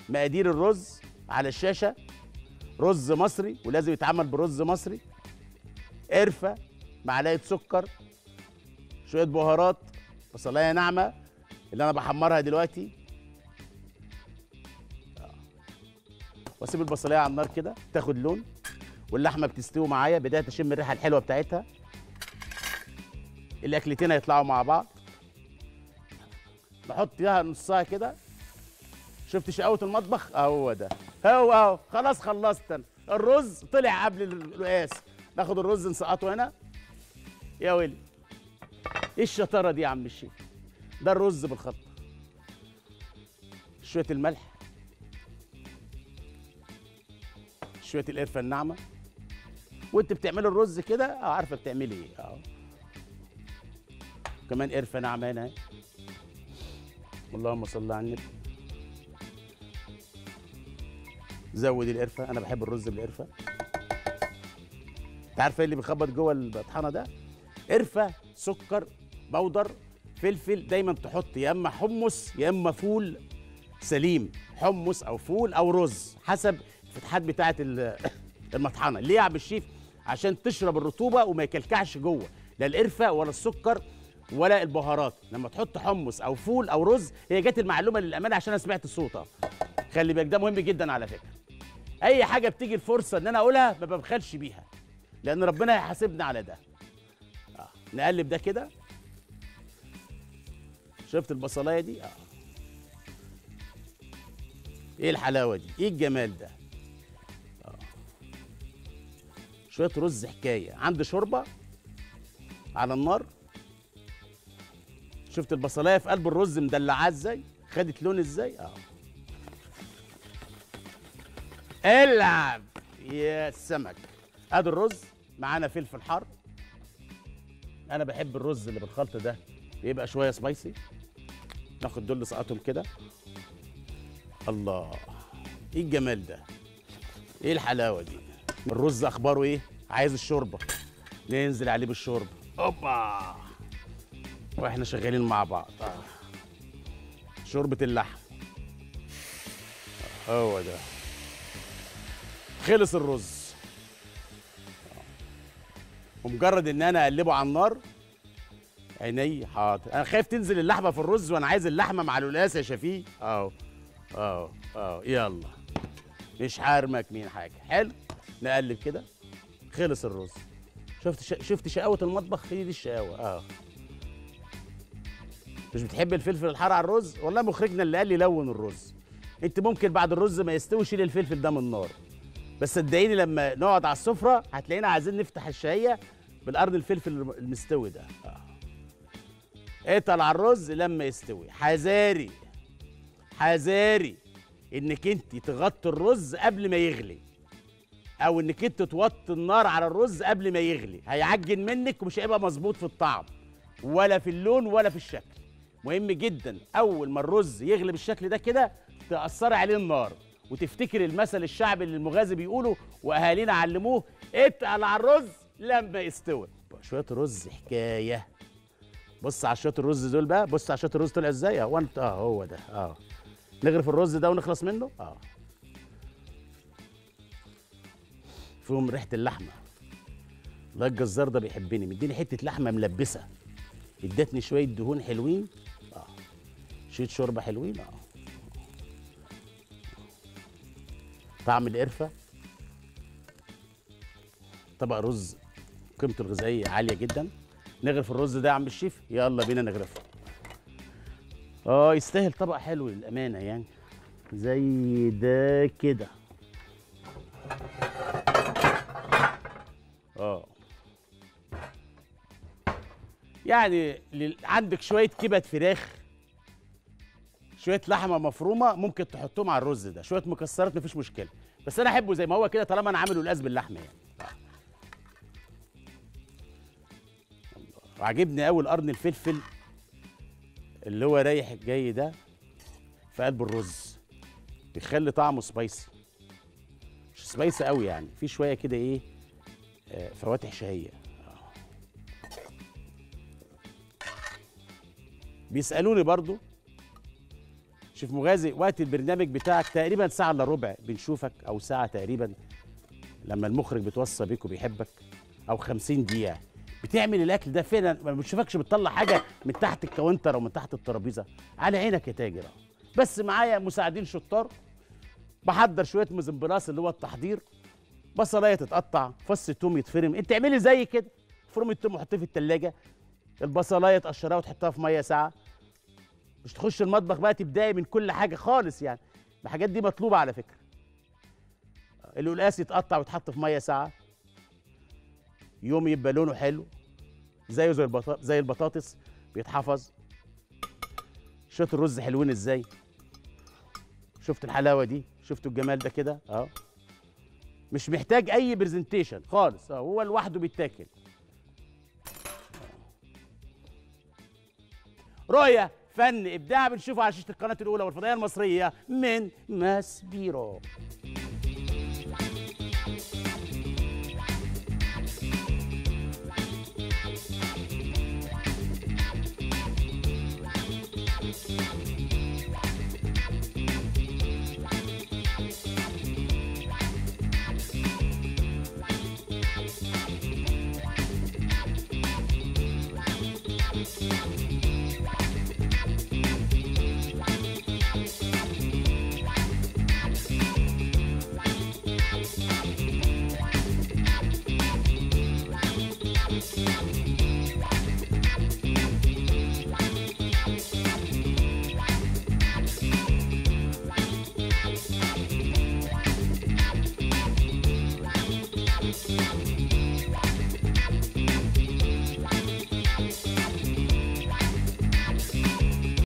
مقادير الرز على الشاشه رز مصري ولازم يتعمل برز مصري قرفه معلقه سكر شويه بهارات بصلايه ناعمه اللي انا بحمرها دلوقتي آه. واسيب البصلايه على النار كده تاخد لون واللحمه بتستوي معايا بدايه اشم الريحه الحلوه بتاعتها الاكلتين هيطلعوا مع بعض نحط فيها نصها كده شفت شقاوة المطبخ اهو ده هو اهو خلاص خلصت أنا. الرز طلع قبل القياس ناخد الرز نسقطه هنا يا ويلي ايه الشطاره دي يا عم الشيخ ده الرز بالخلطه شويه الملح شويه القرفه الناعمه وانت بتعملي الرز كده اه عارفه بتعملي ايه اه كمان قرفه ناعمه هنا اهي. اللهم صل على النبي زود القرفه انا بحب الرز بالقرفه انت عارفه ايه اللي بيخبط جوه الطحانه ده قرفه سكر بودر فلفل دايما تحط يا اما حمص يا اما فول سليم حمص او فول او رز حسب الفتحات بتاعه ال- المطحنه ليه يا عم الشيف عشان تشرب الرطوبه وما يكلكعش جوه لا القرفه ولا السكر ولا البهارات لما تحط حمص او فول او رز هي جت المعلومه للامانه عشان انا سمعت الصوت اه خلي بالك ده مهم جدا على فكره اي حاجه بتيجي الفرصه ان انا اقولها ما ببخلش بيها لان ربنا هيحاسبني على ده آه. نقلب ده كده شفت البصلايه دي اه ايه الحلاوه دي ايه الجمال ده آه. شويه رز حكايه عندي شوربه على النار شفت البصلايه في قلب الرز مدلعاه ازاي خدت لون ازاي اه العب يا سمك ادي الرز معانا فلفل حار انا بحب الرز اللي بالخلط ده بيبقى شويه سبايسي ناخد دول نسقطهم كده الله ايه الجمال ده ايه الحلاوه دي الرز اخباره ايه عايز الشوربه ننزل عليه بالشوربه اوبا واحنا شغالين مع بعض آه. شوربه اللحم هو ده خلص الرز ومجرد ان انا اقلبه على النار عيني حاضر انا خايف تنزل اللحمه في الرز وانا عايز اللحمه مع القلقاس يا شفيق اهو اهو اهو يلا مش حارمك مين حاجه حلو نقلب كده خلص الرز شفت ش... شفت شقاوه المطبخ هي دي الشقاوه اه مش بتحب الفلفل الحار على الرز والله مخرجنا اللي قال لي لون الرز انت ممكن بعد الرز ما يستوي شيل الفلفل ده من النار بس صدقيني لما نقعد على السفره هتلاقينا عايزين نفتح الشهيه بالقرن الفلفل المستوي ده آه. اتقل على الرز لما يستوي حذاري حذاري انك انت تغطي الرز قبل ما يغلي او انك انت توطي النار على الرز قبل ما يغلي هيعجن منك ومش هيبقى مظبوط في الطعم ولا في اللون ولا في الشكل مهم جدا اول ما الرز يغلي بالشكل ده كده تاثري عليه النار وتفتكر المثل الشعبي اللي المغازي بيقولوا واهالينا علموه اتقل على الرز لما يستوي شويه رز حكايه بص على شويه الرز دول بقى بص على شويه الرز طلع ازاي اه وانت اه هو ده اه نغرف الرز ده ونخلص منه اه فيهم ريحه اللحمه الله الجزار ده بيحبني مديني حته لحمه ملبسه ادتني شويه دهون حلوين اه شويه شوربه حلوين اه طعم القرفه طبق رز قيمته الغذائيه عاليه جدا نغرف الرز ده يا عم الشيف يلا بينا نغرفه اه يستاهل طبق حلو للامانه يعني زي ده كده اه يعني لل- عندك شويه كبد فراخ شويه لحمه مفرومه ممكن تحطهم على الرز ده شويه مكسرات مفيش مشكله بس انا احبه زي ما هو كده طالما انا عامله القاس باللحمه يعني وعجبني قوي القرن الفلفل اللي هو رايح جاي ده في قلب الرز بيخلي طعمه سبايسي مش سبايسي قوي يعني في شويه كده ايه آه، فواتح شهيه آه. بيسالوني برضو شوف مغازي وقت البرنامج بتاعك تقريبا ساعه الا ربع بنشوفك او ساعه تقريبا لما المخرج بيتوصى بيك وبيحبك او 50 دقيقه بتعمل الاكل ده فعلا ما بنشوفكش بتطلع حاجه من تحت الكاونتر او من تحت الترابيزه على عينك يا تاجر أهو. بس معايا مساعدين شطار بحضر شويه مزمبلاص اللي هو التحضير بصلايه تتقطع فص التوم يتفرم انت اعملي زي كده فرم التوم وحطيه في التلاجة البصلايه تقشرها وتحطها في ميه ساعه مش تخش المطبخ بقى تبداي من كل حاجه خالص يعني الحاجات دي مطلوبه على فكره القلقاس يتقطع ويتحط في ميه ساعه يوم يبقى لونه حلو زيه زي البطاطس زي البطاطس بيتحفظ شويه الرز حلوين ازاي شفت الحلاوه دي شفتوا الجمال ده كده اه مش محتاج اي برزنتيشن خالص اه هو لوحده بيتاكل رؤية فن ابداع بنشوفه على شاشه القناه الاولى والفضائيه المصريه من ماسبيرو